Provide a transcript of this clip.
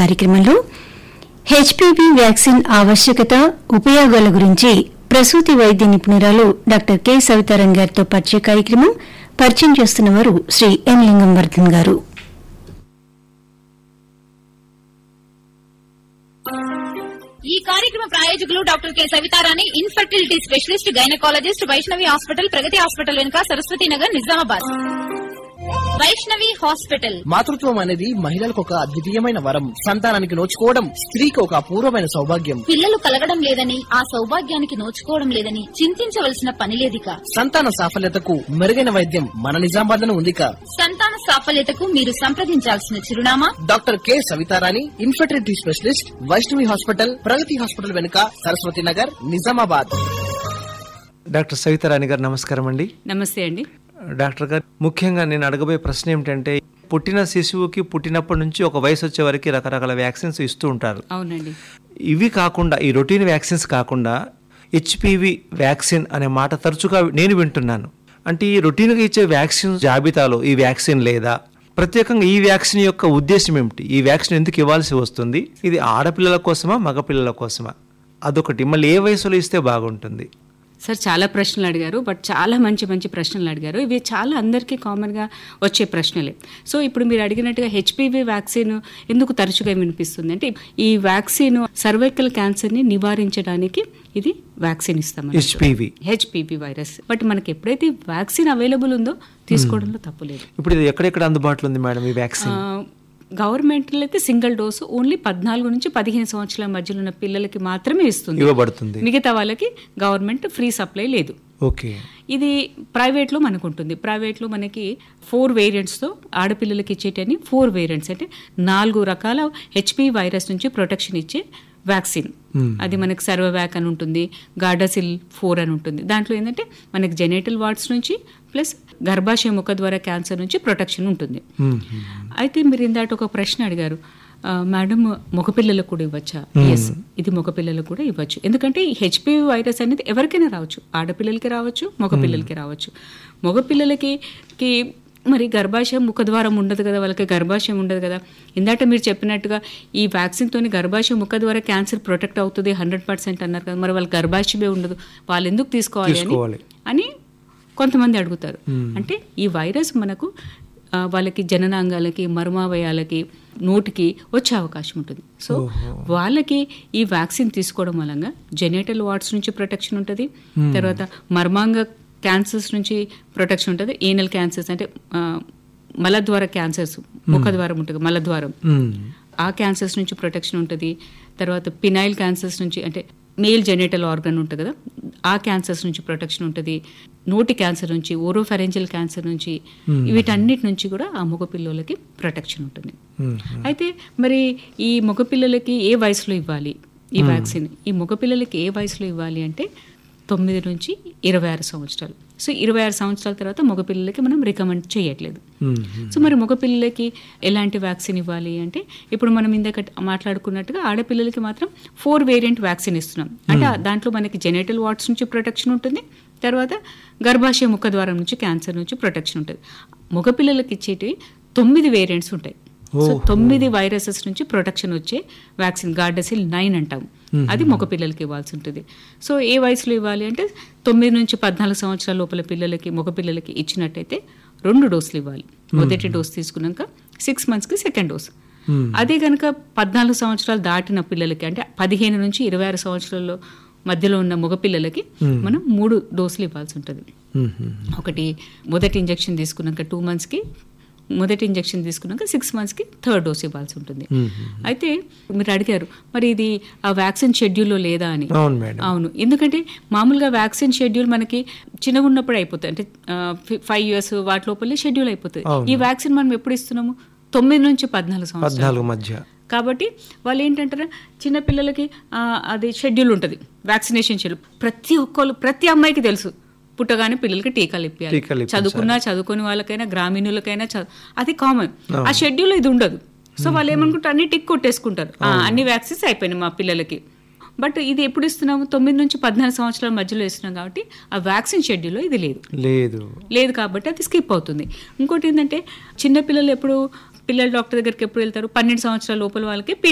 కార్యక్రమంలో HPV vaccine ఆవశ్యకత ఉపయోగాల గురించి ప్రసూతి వైద్య నిపుణురాలు డాక్టర్ కె సవితారాణ్ గారితో పరిచయ కార్యక్రమం పరిచయం చేస్తున్నవారు శ్రీ ఎన్ లింగం వర్ధన్ గారు ఈ కార్యక్రమ ప్రాయోజకులు doctor K Savitharani infertility specialist gynaecologist Vaishnavi hospital Pragathi hospital వెనుక సరస్వతి నగర్ నిజామాబాద్ వైష్ణవి హాస్పిటల్ మాతృత్వం అనేది మహిళలకు ఒక అద్వితీయమైన వరం సంతానానికి నోచుకోవడం స్త్రీకి ఒక అపూర్వమైన సౌభాగ్యం పిల్లలు కలగడం లేదని ఆ సౌభాగ్యానికి నోచుకోవడం లేదని చింతించవలసిన పని లేదిక సంతాన సాఫల్యతకు మెరుగైన వైద్యం మన నిజామాబాద్ లో ఉందిక సంతాన సాఫల్యతకు మీరు సంప్రదించాల్సిన చిరునామా doctor K Savitharani infertility specialist Vaishnavi hospital Pragathi hospital వెనుక సరస్వతి నగర్ నిజామాబాద్ డాక్టర్ సవితారాణి గారు నమస్కారం అండి నమస్తే అండి డాక్టర్ గారు ముఖ్యంగా నేను అడగబోయే ప్రశ్న ఏమిటంటే పుట్టిన శిశువుకి పుట్టినప్పటి నుంచి ఒక వయసు వచ్చే వరకు రకరకాల వ్యాక్సిన్స్ ఇస్తూ ఉంటారు అవునండి ఇవి కాకుండా ఈ రొటీన్ వ్యాక్సిన్స్ కాకుండా హెచ్పివి వ్యాక్సిన్ అనే మాట తరచుగా నేను వింటున్నాను అంటే ఈ రొటీన్గా ఇచ్చే వ్యాక్సిన్ జాబితాలో ఈ వ్యాక్సిన్ లేదా ప్రత్యేకంగా ఈ వ్యాక్సిన్ యొక్క ఉద్దేశం ఏమిటి ఈ వ్యాక్సిన్ ఎందుకు ఇవ్వాల్సి వస్తుంది ఇది ఆడపిల్లల కోసమా మగపిల్లల కోసమా అదొకటి మళ్ళీ ఏ వయసులో ఇస్తే బాగుంటుంది సార్ చాలా ప్రశ్నలు అడిగారు బట్ చాలా మంచి మంచి ప్రశ్నలు అడిగారు ఇవి చాలా అందరికీ కామన్గా వచ్చే ప్రశ్నలే సో ఇప్పుడు మీరు అడిగినట్టుగా హెచ్పివి వ్యాక్సిన్ ఎందుకు తరచుగా వినిపిస్తుంది అంటే ఈ వ్యాక్సిన్ సర్వైకల్ క్యాన్సర్ని నివారించడానికి ఇది వ్యాక్సిన్ ఇస్తాం హెచ్పివి హెచ్పివి వైరస్ బట్ మనకి ఎప్పుడైతే వ్యాక్సిన్ అవైలబుల్ ఉందో తీసుకోవడంలో తప్పు లేదు ఇప్పుడు ఇది ఎక్కడెక్కడ అందుబాటులో ఉంది మేడం ఈ వ్యాక్సిన్ గవర్నమెంట్లో అయితే సింగిల్ డోసు ఓన్లీ పద్నాలుగు నుంచి పదిహేను సంవత్సరాల మధ్యలో ఉన్న పిల్లలకి మాత్రమే ఇస్తుంది ఇవ్వబడుతుంది మిగతా వాళ్ళకి గవర్నమెంట్ ఫ్రీ సప్లై లేదు ఓకే ఇది ప్రైవేట్లో మనకు ఉంటుంది ప్రైవేట్లో మనకి ఫోర్ వేరియంట్స్తో ఆడపిల్లలకి ఇచ్చేటని ఫోర్ వేరియంట్స్ అంటే నాలుగు రకాల హెచ్పి వైరస్ నుంచి ప్రొటెక్షన్ ఇచ్చే వ్యాక్సిన్ అది మనకి సర్వవ్యాక్ అని ఉంటుంది గార్డాసిల్ ఫోర్ అని ఉంటుంది దాంట్లో ఏంటంటే మనకి జెనేటల్ వార్డ్స్ నుంచి ప్లస్ గర్భాశయ ముఖ ద్వారా క్యాన్సర్ నుంచి ప్రొటెక్షన్ ఉంటుంది అయితే మీరు ఇందాట ఒక ప్రశ్న అడిగారు ఆ, మేడం మగపిల్లలకు కూడా ఇవ్వచ్చా ఎస్ ఇది మగపిల్లలకు కూడా ఇవ్వచ్చు ఎందుకంటే ఈ హెచ్పివి వైరస్ అనేది ఎవరికైనా రావచ్చు ఆడపిల్లలకి రావచ్చు మగపిల్లలకి రావచ్చు మగపిల్లలకి కి మరి గర్భాశయం ముఖద్వారం ఉండదు కదా వాళ్ళకి గర్భాశయం ఉండదు కదా ఇందాక మీరు చెప్పినట్టుగా ఈ వ్యాక్సిన్తోని గర్భాశయం ముఖ ద్వారా క్యాన్సర్ ప్రొటెక్ట్ అవుతుంది హండ్రెడ్ పర్సెంట్ అన్నారు కదా మరి వాళ్ళ గర్భాశయమే ఉండదు వాళ్ళు ఎందుకు తీసుకోవాలి అని తీసుకోవాలి. అని కొంతమంది అడుగుతారు అంటే ఈ వైరస్ మనకు ఆ, వాళ్ళకి జననాంగాలకి మర్మావయాలకి నోటికి వచ్చే అవకాశం ఉంటుంది సో వాళ్ళకి ఈ వ్యాక్సిన్ తీసుకోవడం వలన జెనేటల్ వార్డ్స్ నుంచి ప్రొటెక్షన్ ఉంటుంది తర్వాత మర్మాంగ క్యాన్సర్స్ నుంచి ప్రొటెక్షన్ ఉంటుంది ఏనల్ క్యాన్సర్స్ అంటే ఆ, మలద్వార క్యాన్సర్స్ ముఖద్వారం ఉంటుంది మలద్వారం ఆ క్యాన్సర్స్ నుంచి ప్రొటెక్షన్ ఉంటుంది తర్వాత పినైల్ క్యాన్సర్స్ నుంచి అంటే మేల్ జెనేటల్ ఆర్గన్ ఉంటుంది కదా ఆ క్యాన్సర్స్ నుంచి ప్రొటెక్షన్ ఉంటుంది నోటి క్యాన్సర్ నుంచి ఓరోఫెరెంజల్ క్యాన్సర్ నుంచి వీటన్నిటి నుంచి కూడా ఆ మగ పిల్లలకి ప్రొటెక్షన్ ఉంటుంది అయితే మరి ఈ మగ పిల్లలకి ఏ వయసులో ఇవ్వాలి ఈ వ్యాక్సిన్ ఈ మగ పిల్లలకి ఏ వయసులో ఇవ్వాలి అంటే తొమ్మిది నుంచి ఇరవై ఆరు సంవత్సరాలు సో ఇరవై ఆరు సంవత్సరాల తర్వాత మగపిల్లలకి మనం రికమెండ్ చేయట్లేదు సో మరి మగపిల్లలకి ఎలాంటి వ్యాక్సిన్ ఇవ్వాలి అంటే ఇప్పుడు మనం ఇందాక మాట్లాడుకున్నట్టుగా ఆడపిల్లలకి మాత్రం ఫోర్ వేరియంట్ వ్యాక్సిన్ ఇస్తున్నాం అంటే ఆ దాంట్లో మనకి జెనేటల్ వార్డ్స్ నుంచి ప్రొటెక్షన్ ఉంటుంది తర్వాత గర్భాశయ ముఖద్వారం నుంచి క్యాన్సర్ నుంచి ప్రొటెక్షన్ ఉంటుంది మగపిల్లలకి ఇచ్చేటివి తొమ్మిది వేరియంట్స్ ఉంటాయి సో తొమ్మిది వైరసెస్ నుంచి ప్రొటెక్షన్ వచ్చే వ్యాక్సిన్ గార్డసిల్ నైన్ అంటాం అది మగ పిల్లలకి ఇవ్వాల్సి ఉంటుంది సో ఏ వయసులో ఇవ్వాలి అంటే తొమ్మిది నుంచి పద్నాలుగు సంవత్సరాల లోపల పిల్లలకి మగ పిల్లలకి ఇచ్చినట్టయితే రెండు డోసులు ఇవ్వాలి మొదటి డోస్ తీసుకున్నాక సిక్స్ మంత్స్కి సెకండ్ డోస్ అదే కనుక పద్నాలుగు సంవత్సరాలు దాటిన పిల్లలకి అంటే పదిహేను నుంచి ఇరవై ఆరు సంవత్సరాల్లో మధ్యలో ఉన్న మగ పిల్లలకి మనం మూడు డోసులు ఇవ్వాల్సి ఉంటుంది ఒకటి మొదటి ఇంజెక్షన్ తీసుకున్నాక టూ మంత్స్కి మొదటి ఇంజెక్షన్ తీసుకున్నాక సిక్స్ మంత్స్కి థర్డ్ డోస్ ఇవ్వాల్సి ఉంటుంది అయితే మీరు అడిగారు మరి ఇది ఆ వ్యాక్సిన్ షెడ్యూల్లో లేదా అని అవును మేడం అవును ఎందుకంటే మామూలుగా వ్యాక్సిన్ షెడ్యూల్ మనకి చిన్నగా ఉన్నప్పుడు అయిపోతుంది అంటే ఫైవ్ ఇయర్స్ వాటి లోపలే షెడ్యూల్ అయిపోతుంది ఈ వ్యాక్సిన్ మనం ఎప్పుడు ఇస్తున్నాము తొమ్మిది నుంచి పద్నాలుగు సంవత్సరాలు పద్నాలుగు మధ్య కాబట్టి వాళ్ళు ఏంటంటారు చిన్న పిల్లలకి ఆ, అది షెడ్యూల్ ఉంటుంది వ్యాక్సినేషన్ షెడ్యూల్ ప్రతి ఒక్కళ్ళు ప్రతి అమ్మాయికి తెలుసు పుట్టగానే పిల్లలకి టీకాలు ఇప్పించాలి టీకాలు ఇప్పించాలి. చదువుకున్నా చదువుకునే వాళ్ళకైనా గ్రామీణులకైనా చదువు అది కామన్ ఆ షెడ్యూల్ ఇది ఉండదు సో వాళ్ళు ఏమనుకుంటారు అన్ని టిక్ కొట్టేసుకుంటారు ఆ, అన్ని వ్యాక్సిన్స్ అయిపోయినాయి మా పిల్లలకి బట్ ఇది ఎప్పుడు ఇస్తున్నాము తొమ్మిది నుంచి పద్నాలుగు సంవత్సరాల మధ్యలో ఇస్తున్నాం కాబట్టి ఆ వ్యాక్సిన్ షెడ్యూల్లో ఇది లేదు లేదు లేదు కాబట్టి అది స్కిప్ అవుతుంది ఇంకోటి ఏంటంటే చిన్న పిల్లలు ఎప్పుడు పిల్లల డాక్టర్ దగ్గరికి ఎప్పుడు వెళ్తారు పన్నెండు సంవత్సరాల లోపల వాళ్ళకి